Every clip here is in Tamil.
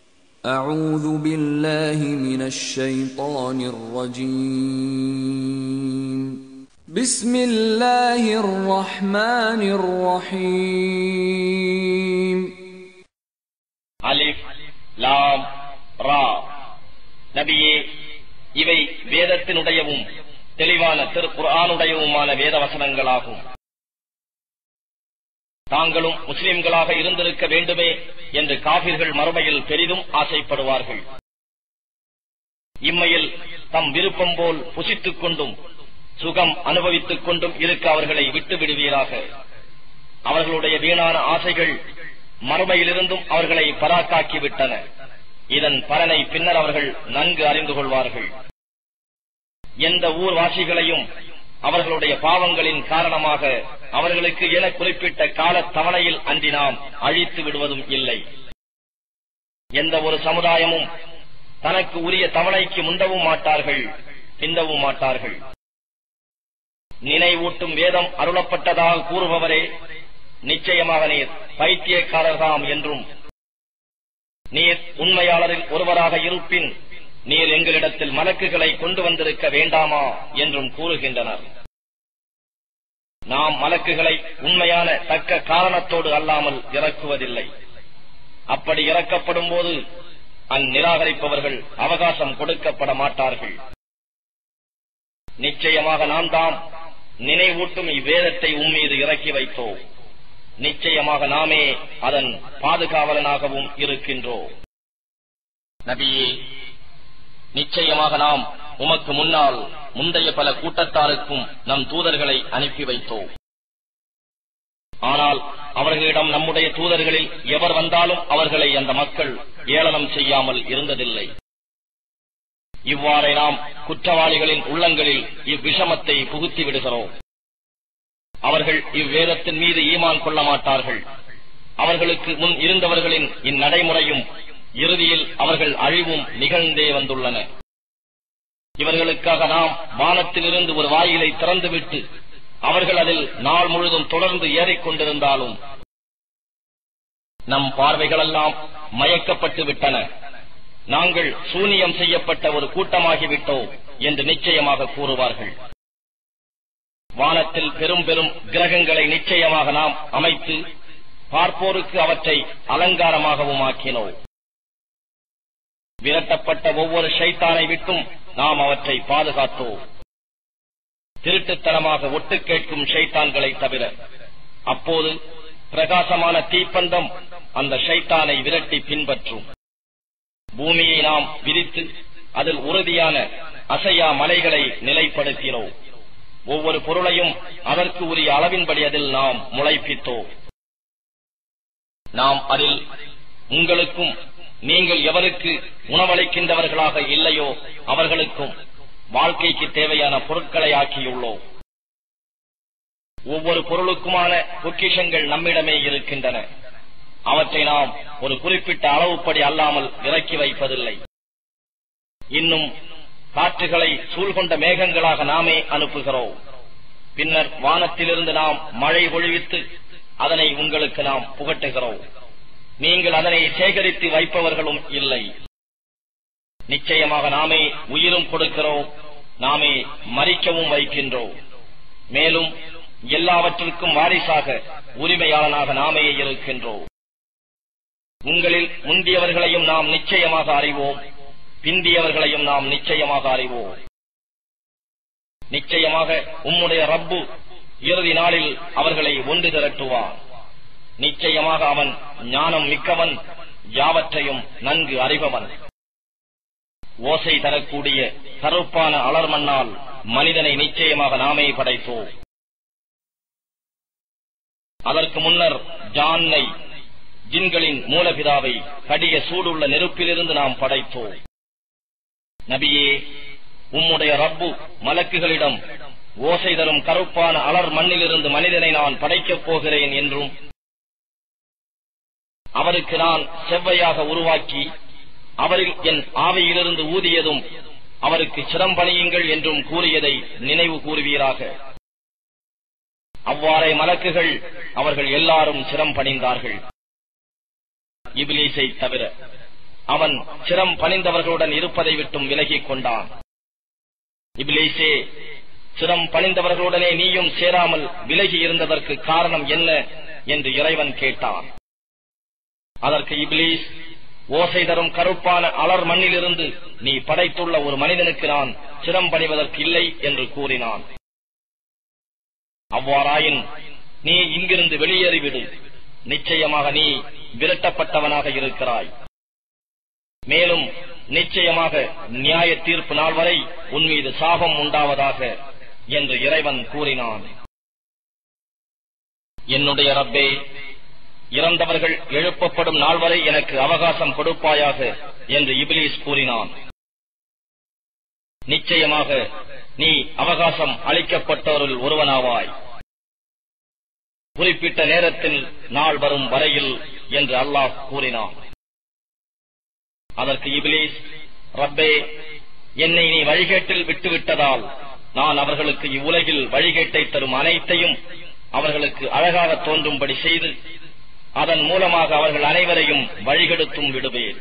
أعوذ بالله من الشيطان الرجيم بسم الله الرحمن الرحيم அலிஃப் லாம் ரா நபியே இவை வேதத்தினுடையவும் தெளிவான திருக்குர்ஆனுடையவுமான வேத வசனங்களாகும் தாங்களும் முஸ்லிம்களாக இருந்திருக்க வேண்டுமே என்று காபிர்கள் மறுமையில் பெரிதும் ஆசைப்படுவார்கள் இம்மையில் தம் விருப்பம் போல் புசித்துக் கொண்டும் சுகம் அனுபவித்துக் கொண்டும் இருக்க அவர்களை விட்டு விடுவீராக அவர்களுடைய வீணான ஆசைகள் மறுமையிலிருந்தும் அவர்களை பராக்காக்கி விட்டன இதன் பலனை பின்னர் அவர்கள் நன்கு அறிந்து கொள்வார்கள் எந்த ஊர்வாசிகளையும் அவர்களுடைய பாவங்களின் காரணமாக அவர்களுக்கு என குறிப்பிட்ட கால தவணையில் அன்றி நாம் அழித்து விடுவதும் இல்லை எந்த ஒரு சமுதாயமும் தனக்கு உரிய தவணைக்கு முந்தவும் மாட்டார்கள் பிந்தவும் மாட்டார்கள் நினைவூட்டும் வேதம் அருளப்பட்டதாக கூறுபவரே நிச்சயமாக நீர் பைத்தியக்காரர்தாம் என்றும் நீர் உண்மையாளரில் ஒருவராக இருப்பின் நீர் எங்களிடத்தில் மலக்குகளை கொண்டு வந்திருக்க வேண்டாமா என்றும் கூறுகின்றனர் நாம் மலக்குகளை உண்மையான தக்க காரணத்தோடு அல்லாமல் இறக்குவதில்லை அப்படி இறக்கப்படும் போது அந்நிராகரிப்பவர்கள் அவகாசம் கொடுக்கப்பட மாட்டார்கள் நிச்சயமாக நாம் தாம் நினைவூட்டும் இவ்வேதத்தை உம்மீது இறக்கி வைத்தோம் நிச்சயமாக நாமே அதன் பாதுகாவலனாகவும் இருக்கின்றோம் நபியே நிச்சயமாக நாம் உமக்கு முன்னால் முந்தைய பல கூட்டத்தாருக்கும் நம் தூதர்களை அனுப்பி வைத்தோம் ஆனால் அவர்களிடம் நம்முடைய தூதர்களில் எவர் வந்தாலும் அவர்களை அந்த மக்கள் ஏளனம் செய்யாமல் இருந்ததில்லை இவ்வாறே நாம் குற்றவாளிகளின் உள்ளங்களில் இவ்விஷமத்தை புகுத்தி விடுகிறோம் அவர்கள் இவ்வேதத்தின் மீது ஈமான் கொள்ள மாட்டார்கள் அவர்களுக்கு முன் இருந்தவர்களின் இந்நடைமுறையும் இறுதியில் அவர்கள் அழிவும் நிகழ்ந்தே வந்துள்ளன இவர்களுக்காக நாம் வானத்திலிருந்து ஒரு வாயிலை திறந்துவிட்டு அவர்கள் அதில் நாள் முழுதும் தொடர்ந்து ஏறிக்கொண்டிருந்தாலும் நம் பார்வைகளெல்லாம் மயக்கப்பட்டு விட்டன நாங்கள் சூனியம் செய்யப்பட்ட ஒரு கூட்டமாகிவிட்டோம் என்று நிச்சயமாக கூறுவார்கள் வானத்தில் பெரும் பெரும் கிரகங்களை நிச்சயமாக நாம் அமைத்து பார்ப்போருக்கு அவற்றை அலங்காரமாகவும் ஆக்கினோம் விரட்டப்பட்ட ஒவ்வொரு ஷைத்தானை விட்டும் நாம் அவற்றை பாதுகாத்தோம் திருட்டுத்தனமாக ஒட்டு கேட்கும் ஷைத்தான்களை தவிர அப்போது பிரகாசமான தீப்பந்தம் அந்த ஷைத்தானை விரட்டி பின்பற்றும் பூமியை நாம் விரித்து அதில் உறுதியான அசையா மலைகளை நிலைப்படுத்தினோம் ஒவ்வொரு பொருளையும் அதற்கு உரிய அளவின்படி அதில் நாம் முளைப்பித்தோம் நாம் அதில் உங்களுக்கும் நீங்கள் எவருக்கு உணவளிக்கின்றவர்களாக இல்லையோ அவர்களுக்கும் வாழ்க்கைக்கு தேவையான பொருட்களை ஆக்கியுள்ளோம் ஒவ்வொரு பொருளுக்குமான பொக்கிஷங்கள் நம்மிடமே இருக்கின்றன அவற்றை நாம் ஒரு குறிப்பிட்ட அளவுப்படி அல்லாமல் இறக்கி வைப்பதில்லை இன்னும் காற்றுகளை சூழ்கொண்ட மேகங்களாக நாமே அனுப்புகிறோம் பின்னர் வானத்திலிருந்து நாம் மழை பொழிவித்து அதனை உங்களுக்கு நாம் புகட்டுகிறோம் நீங்கள் அதனை சேகரித்து வைப்பவர்களும் இல்லை நிச்சயமாக நாமே உயிரும் கொடுக்கிறோம் நாமே மறிக்கவும் வைக்கின்றோம் மேலும் எல்லாவற்றிற்கும் வாரிசாக உரிமையாளனாக நாமே இருக்கின்றோம் உங்களில் முந்தியவர்களையும் நாம் நிச்சயமாக அறிவோம் பிந்தியவர்களையும் நாம் நிச்சயமாக அறிவோம் நிச்சயமாக உம்முடைய ரப்பு இறுதி நாளில் அவர்களை ஒன்று திரட்டுவான் நிச்சயமாக அவன் ஞானம் மிக்கவன் யாவற்றையும் நன்கு அறிபவன் ஓசை தரக்கூடிய கருப்பான அலர் மண்ணால் மனிதனை நிச்சயமாக நாமே படைத்தோம் அதற்கு முன்னர் ஜான்னை ஜின்களின் மூலபிதாவை கடிய சூடுள்ள நெருப்பிலிருந்து நாம் படைத்தோம் நபியே உம்முடைய ரப்பு மலக்குகளிடம் ஓசை தரும் கருப்பான அலர் மண்ணிலிருந்து மனிதனை நான் படைக்கப் போகிறேன் என்றும் அவருக்கு நான் செவ்வையாக உருவாக்கி அவரில் என் ஆவையிலிருந்து ஊதியதும் அவருக்கு சிரம்பணியுங்கள் என்றும் கூறியதை நினைவு கூறுவீராக அவ்வாறே மலக்குகள் அவர்கள் எல்லாரும் சிரம் பணிந்தார்கள் இபிலீஸை தவிர அவன் சிரம் பணிந்தவர்களுடன் இருப்பதை விட்டும் விலகிக் கொண்டான் இபிலேசே சிரம் பணிந்தவர்களுடனே நீயும் சேராமல் விலகி இருந்ததற்கு காரணம் என்ன என்று இறைவன் கேட்டான் அதற்கு இப்லீஸ் ஓசை தரும் கருப்பான அலர் மண்ணிலிருந்து நீ படைத்துள்ள ஒரு மனிதனுக்கு நான் சிரம் பணிவதற்கு இல்லை என்று கூறினான் அவ்வாறாயின் நீ இங்கிருந்து வெளியேறிவிடு நிச்சயமாக நீ விரட்டப்பட்டவனாக இருக்கிறாய் மேலும் நிச்சயமாக நியாய தீர்ப்பு நாள் வரை உன் மீது சாபம் உண்டாவதாக என்று இறைவன் கூறினான் என்னுடைய ரப்பே இறந்தவர்கள் எழுப்பப்படும் நாள் வரை எனக்கு அவகாசம் கொடுப்பாயாக என்று இபிலிஸ் கூறினான் நிச்சயமாக நீ அவகாசம் அளிக்கப்பட்டவரில் ஒருவனாவாய் குறிப்பிட்ட நேரத்தில் நாள் வரும் வரையில் என்று அல்லாஹ் கூறினான் அதற்கு இபிலிஸ் ரப்பே என்னை நீ வழிகேட்டில் விட்டுவிட்டதால் நான் அவர்களுக்கு இவ்வுலகில் வழிகேட்டை தரும் அனைத்தையும் அவர்களுக்கு அழகாக தோன்றும்படி செய்து அதன் மூலமாக அவர்கள் அனைவரையும் வழிகெடுத்தும் விடுவேன்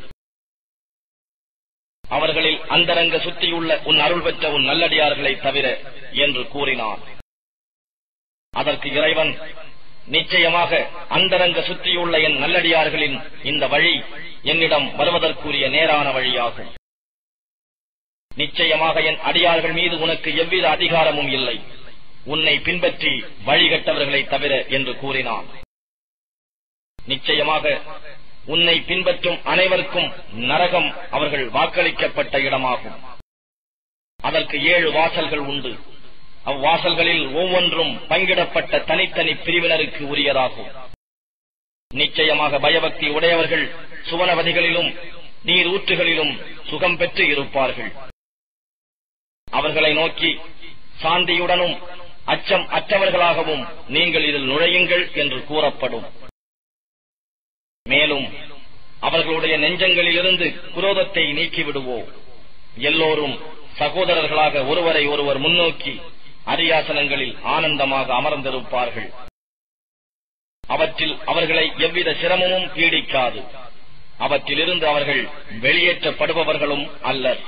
அவர்களில் அந்தரங்க சுற்றியுள்ள உன் அருள் பெற்ற உன் நல்லடியார்களை தவிர என்று கூறினான் அதற்கு இறைவன் நிச்சயமாக அந்தரங்க சுற்றியுள்ள என் நல்லடியார்களின் இந்த வழி என்னிடம் வருவதற்குரிய நேரான வழியாகும் நிச்சயமாக என் அடியார்கள் மீது உனக்கு எவ்வித அதிகாரமும் இல்லை உன்னை பின்பற்றி வழிகட்டவர்களை தவிர என்று கூறினான் நிச்சயமாக உன்னை பின்பற்றும் அனைவருக்கும் நரகம் அவர்கள் வாக்களிக்கப்பட்ட இடமாகும் அதற்கு ஏழு வாசல்கள் உண்டு அவ்வாசல்களில் ஒவ்வொன்றும் பங்கிடப்பட்ட தனித்தனி பிரிவினருக்கு உரியதாகும் நிச்சயமாக பயபக்தி உடையவர்கள் சுவனவதிகளிலும் நீர் ஊற்றுகளிலும் சுகம் பெற்று இருப்பார்கள் அவர்களை நோக்கி சாந்தியுடனும் அச்சம் அற்றவர்களாகவும் நீங்கள் இதில் நுழையுங்கள் என்று கூறப்படும் மேலும் அவர்களுடைய நெஞ்சங்களிலிருந்து குரோதத்தை நீக்கிவிடுவோம் எல்லோரும் சகோதரர்களாக ஒருவரை ஒருவர் முன்னோக்கி அரியாசனங்களில் ஆனந்தமாக அமர்ந்திருப்பார்கள் அவற்றில் அவர்களை எவ்வித சிரமமும் பீடிக்காது அவற்றிலிருந்து அவர்கள் வெளியேற்றப்படுபவர்களும் அல்லர்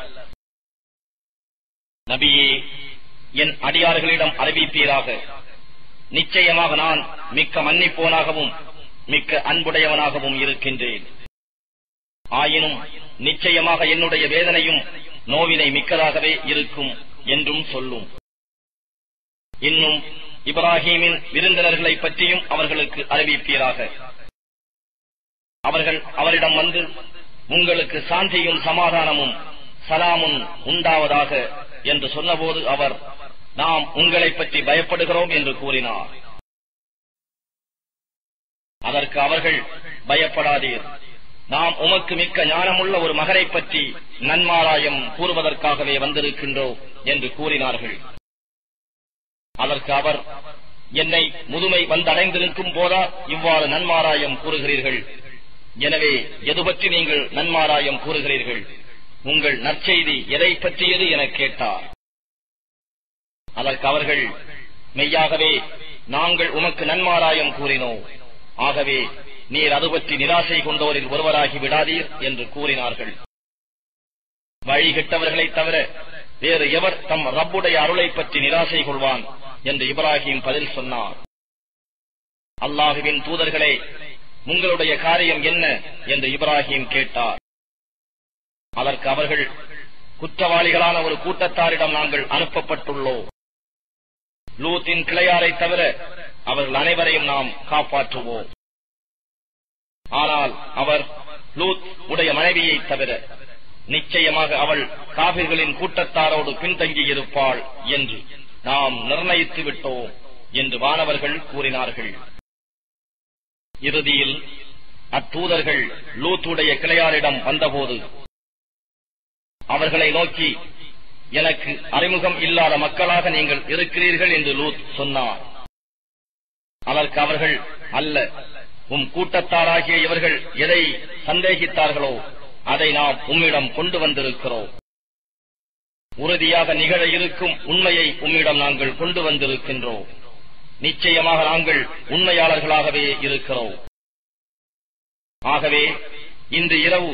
நபியே என் அடியார்களிடம் அறிவிப்பீராக நிச்சயமாக நான் மிக்க மன்னிப்போனாகவும் மிக்க அன்புடையவனாகவும் இருக்கின்றேன் ஆயினும் நிச்சயமாக என்னுடைய வேதனையும் நோவினை மிக்கதாகவே இருக்கும் என்றும் சொல்லும் இன்னும் இப்ராஹீமின் விருந்தினர்களை பற்றியும் அவர்களுக்கு அறிவிப்பீராக அவர்கள் அவரிடம் வந்து உங்களுக்கு சாந்தியும் சமாதானமும் சலாமும் உண்டாவதாக என்று சொன்னபோது அவர் நாம் உங்களை பற்றி பயப்படுகிறோம் என்று கூறினார் அதற்கு அவர்கள் பயப்படாதீர் நாம் உமக்கு மிக்க ஞானமுள்ள ஒரு மகரை பற்றி நன்மாராயம் கூறுவதற்காகவே வந்திருக்கின்றோம் என்று கூறினார்கள் அதற்கு அவர் என்னை முதுமை வந்தடைந்திருக்கும் போதா இவ்வாறு நன்மாராயம் கூறுகிறீர்கள் எனவே எது பற்றி நீங்கள் நன்மாராயம் கூறுகிறீர்கள் உங்கள் நற்செய்தி எதை பற்றியது என கேட்டார் அதற்கு அவர்கள் மெய்யாகவே நாங்கள் உமக்கு நன்மாராயம் கூறினோம் ஆகவே நீர் அது பற்றி நிராசை கொண்டோரில் ஒருவராகி விடாதீர் என்று கூறினார்கள் வழி கெட்டவர்களைத் தவிர வேறு எவர் தம் ரப்புடைய அருளை பற்றி நிராசை கொள்வான் என்று இப்ராஹிம் பதில் சொன்னார் அல்லாஹுவின் தூதர்களே உங்களுடைய காரியம் என்ன என்று இப்ராஹிம் கேட்டார் அதற்கு அவர்கள் குற்றவாளிகளான ஒரு கூட்டத்தாரிடம் நாங்கள் அனுப்பப்பட்டுள்ளோம் லூத்தின் கிளையாரை தவிர அவர்கள் அனைவரையும் நாம் காப்பாற்றுவோம் ஆனால் அவர் லூத் உடைய மனைவியை தவிர நிச்சயமாக அவள் காபிர்களின் கூட்டத்தாரோடு பின்தங்கியிருப்பாள் என்று நாம் நிர்ணயித்து விட்டோம் என்று வானவர்கள் கூறினார்கள் இறுதியில் அத்தூதர்கள் லூத்துடைய கிளையாரிடம் வந்தபோது அவர்களை நோக்கி எனக்கு அறிமுகம் இல்லாத மக்களாக நீங்கள் இருக்கிறீர்கள் என்று லூத் சொன்னார் அதற்கு அவர்கள் அல்ல உம் கூட்டத்தாராகிய இவர்கள் எதை சந்தேகித்தார்களோ அதை நாம் உம்மிடம் கொண்டு வந்திருக்கிறோம் உறுதியாக நிகழ இருக்கும் உண்மையை உம்மிடம் நாங்கள் கொண்டு வந்திருக்கின்றோம் நிச்சயமாக நாங்கள் உண்மையாளர்களாகவே இருக்கிறோம் ஆகவே இன்று இரவு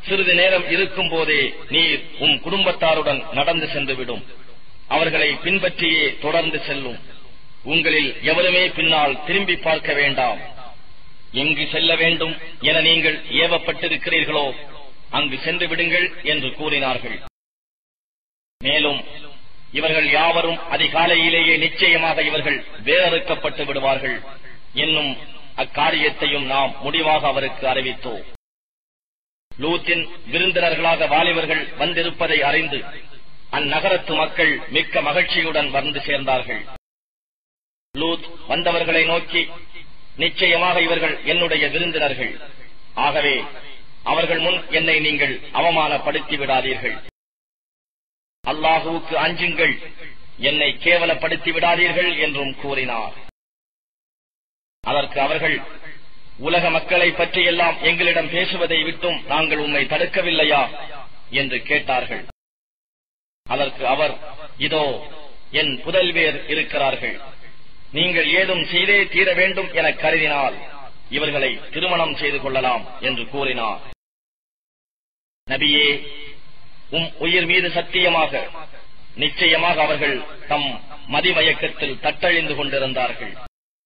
சிறிது நேரம் இருக்கும் போதே நீர் உம் குடும்பத்தாருடன் நடந்து சென்று விடும் அவர்களை பின்பற்றியே தொடர்ந்து செல்லும் உங்களில் எவருமே பின்னால் திரும்பி பார்க்க வேண்டாம் எங்கு செல்ல வேண்டும் என நீங்கள் ஏவப்பட்டிருக்கிறீர்களோ அங்கு சென்று விடுங்கள் என்று கூறினார்கள் மேலும் இவர்கள் யாவரும் அதிகாலையிலேயே நிச்சயமாக இவர்கள் வேறறுக்கப்பட்டு விடுவார்கள் என்னும் அக்காரியத்தையும் நாம் முடிவாக அவருக்கு அறிவித்தோம் லூத்தின் விருந்தினர்களாக வாலிபர்கள் வந்திருப்பதை அறிந்து அந்நகரத்து மக்கள் மிக்க மகிழ்ச்சியுடன் வந்து சேர்ந்தார்கள் லூத் வந்தவர்களை நோக்கி நிச்சயமாக இவர்கள் என்னுடைய விருந்தினர்கள் ஆகவே அவர்கள் முன் என்னை நீங்கள் அவமானப்படுத்தி விடாதீர்கள் அல்லாஹுவுக்கு அஞ்சுங்கள் என்னை கேவலப்படுத்தி விடாதீர்கள் என்றும் கூறினார் அதற்கு அவர்கள் உலக மக்களை பற்றியெல்லாம் எங்களிடம் பேசுவதை விட்டும் நாங்கள் உம்மை தடுக்கவில்லையா என்று கேட்டார்கள் அதற்கு அவர் இதோ என் புதல்வேர் இருக்கிறார்கள் நீங்கள் ஏதும் செய்தே தீர வேண்டும் என கருதினால் இவர்களை திருமணம் செய்து கொள்ளலாம் என்று கூறினார் நபியே உம் உயிர் மீது சத்தியமாக நிச்சயமாக அவர்கள் தம் மதிமயக்கத்தில் தட்டழிந்து கொண்டிருந்தார்கள்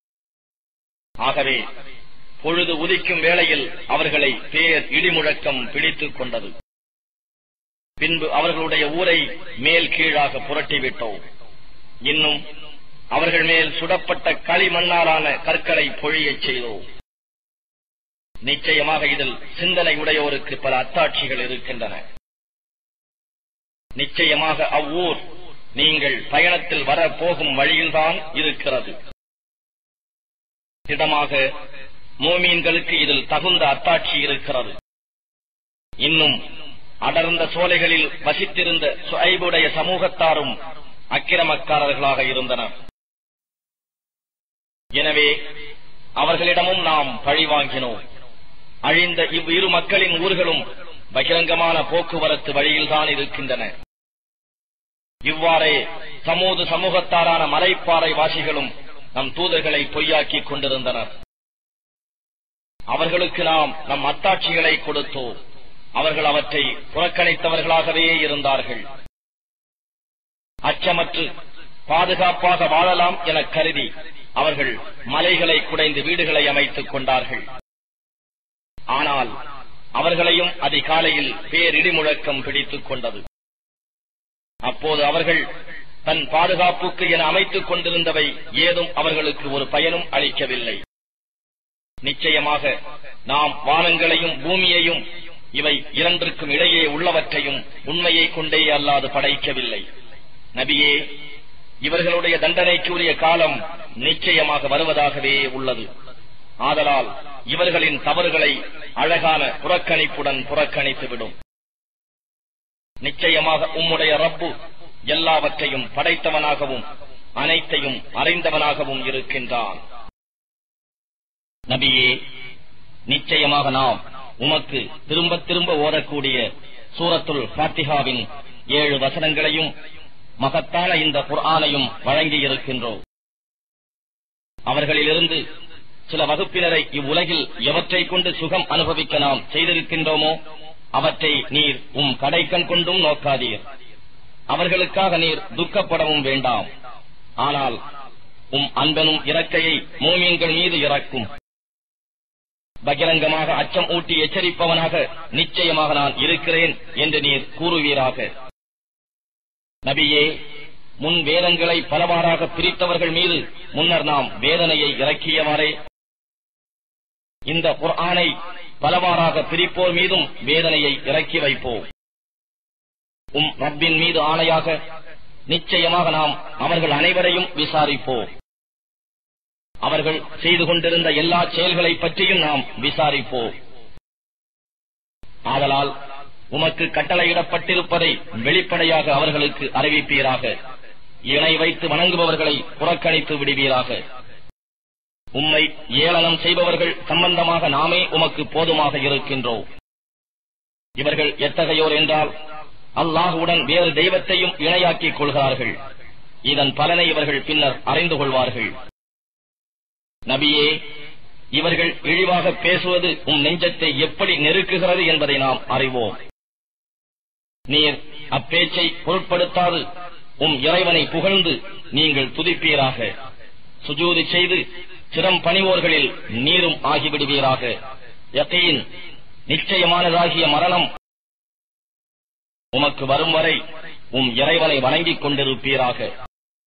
ஆகவே பொழுது உதிக்கும் வேளையில் அவர்களை பேர் இடிமுழக்கம் பிடித்துக் கொண்டது பின்பு அவர்களுடைய ஊரை மேல் கீழாக புரட்டிவிட்டோம் இன்னும் அவர்கள் மேல் சுடப்பட்ட களிமண்ணாலான கற்களை பொழியச் செய்தோம் நிச்சயமாக இதில் சிந்தனை உடையோருக்கு பல அத்தாட்சிகள் இருக்கின்றன நிச்சயமாக அவ்வூர் நீங்கள் பயணத்தில் வரப்போகும் வழியில்தான் இருக்கிறது திடமாக மோமீன்களுக்கு இதில் தகுந்த அத்தாட்சி இருக்கிறது இன்னும் அடர்ந்த சோலைகளில் வசித்திருந்த சுஐபுடைய சமூகத்தாரும் அக்கிரமக்காரர்களாக இருந்தனர் எனவே அவர்களிடமும் நாம் பழி வாங்கினோம் அழிந்த இவ்விரு மக்களின் ஊர்களும் பகிரங்கமான போக்குவரத்து வழியில்தான் இருக்கின்றன இவ்வாறே சமூது சமூகத்தாரான மலைப்பாறை வாசிகளும் நம் தூதர்களை பொய்யாக்கிக் கொண்டிருந்தனர் அவர்களுக்கு நாம் நம் அத்தாட்சிகளை கொடுத்தோம் அவர்கள் அவற்றை புறக்கணித்தவர்களாகவே இருந்தார்கள் அச்சமற்று பாதுகாப்பாக வாழலாம் என கருதி அவர்கள் மலைகளை குடைந்து வீடுகளை அமைத்துக் கொண்டார்கள் ஆனால் அவர்களையும் அதிகாலையில் பேரிடி முழக்கம் பிடித்துக் கொண்டது அப்போது அவர்கள் தன் பாதுகாப்புக்கு என அமைத்துக் கொண்டிருந்தவை ஏதும் அவர்களுக்கு ஒரு பயனும் அளிக்கவில்லை நிச்சயமாக நாம் வானங்களையும் பூமியையும் இவை இரண்டிற்கும் இடையே உள்ளவற்றையும் உண்மையை கொண்டே அல்லாது படைக்கவில்லை நபியே இவர்களுடைய தண்டனைக்குரிய காலம் நிச்சயமாக வருவதாகவே உள்ளது ஆதலால் இவர்களின் தவறுகளை அழகான புறக்கணிப்புடன் புறக்கணித்துவிடும் நிச்சயமாக உம்முடைய ரப்பு எல்லாவற்றையும் படைத்தவனாகவும் அனைத்தையும் அறிந்தவனாகவும் இருக்கின்றான் நபியே நிச்சயமாக நாம் உமக்கு திரும்ப திரும்ப ஓதக்கூடிய சூரத்துல் பாத்திகாவின் ஏழு வசனங்களையும் மகத்தான இந்த குர்ஆனையும் வழங்கியிருக்கின்றோம் அவர்களிலிருந்து சில வகுப்பினரை இவ்வுலகில் எவற்றை கொண்டு சுகம் அனுபவிக்க நாம் செய்திருக்கின்றோமோ அவற்றை நீர் உம் கடைக்கண் கொண்டும் நோக்காதீர் அவர்களுக்காக நீர் துக்கப்படவும் வேண்டாம் ஆனால் உம் அன்பனும் இறக்கையை மோமீன்கள் மீது இறக்கும் பகிரங்கமாக அச்சம் ஊட்டி எச்சரிப்பவனாக நிச்சயமாக நான் இருக்கிறேன் என்று நீர் கூறுவீராக நபியே முன் வேதங்களை பலவாறாக பிரித்தவர்கள் மீது முன்னர் நாம் வேதனையை இறக்கியவாறே இந்த குர்ஆனை பலவாறாக பிரிப்போர் மீதும் வேதனையை இறக்கி வைப்போம் உம் ரப்பின் மீது ஆணையாக நிச்சயமாக நாம் அவர்கள் அனைவரையும் விசாரிப்போம் அவர்கள் செய்து கொண்டிருந்த எல்லா செயல்களை பற்றியும் நாம் விசாரிப்போம் ஆதலால் உமக்கு கட்டளையிடப்பட்டிருப்பதை வெளிப்படையாக அவர்களுக்கு அறிவிப்பீராக இணை வைத்து வணங்குபவர்களை புறக்கணித்து விடுவீராக உம்மை ஏளனம் செய்பவர்கள் சம்பந்தமாக நாமே உமக்கு போதுமாக இருக்கின்றோம் இவர்கள் எத்தகையோர் என்றால் அல்லாஹுடன் வேறு தெய்வத்தையும் இணையாக்கிக் கொள்கிறார்கள் இதன் பலனை இவர்கள் பின்னர் அறிந்து கொள்வார்கள் நபியே இவர்கள் இழிவாக பேசுவது உம் நெஞ்சத்தை எப்படி நெருக்குகிறது என்பதை நாம் அறிவோம் நீர் அப்பேச்சை பொருட்படுத்தாது உம் இறைவனை புகழ்ந்து நீங்கள் துதிப்பீராக சுஜூதி செய்து சிரம் பணிவோர்களில் நீரும் ஆகிவிடுவீராக யகீன் நிச்சயமானதாகிய மரணம் உமக்கு வரும் வரை உம் இறைவனை வணங்கிக் கொண்டிருப்பீராக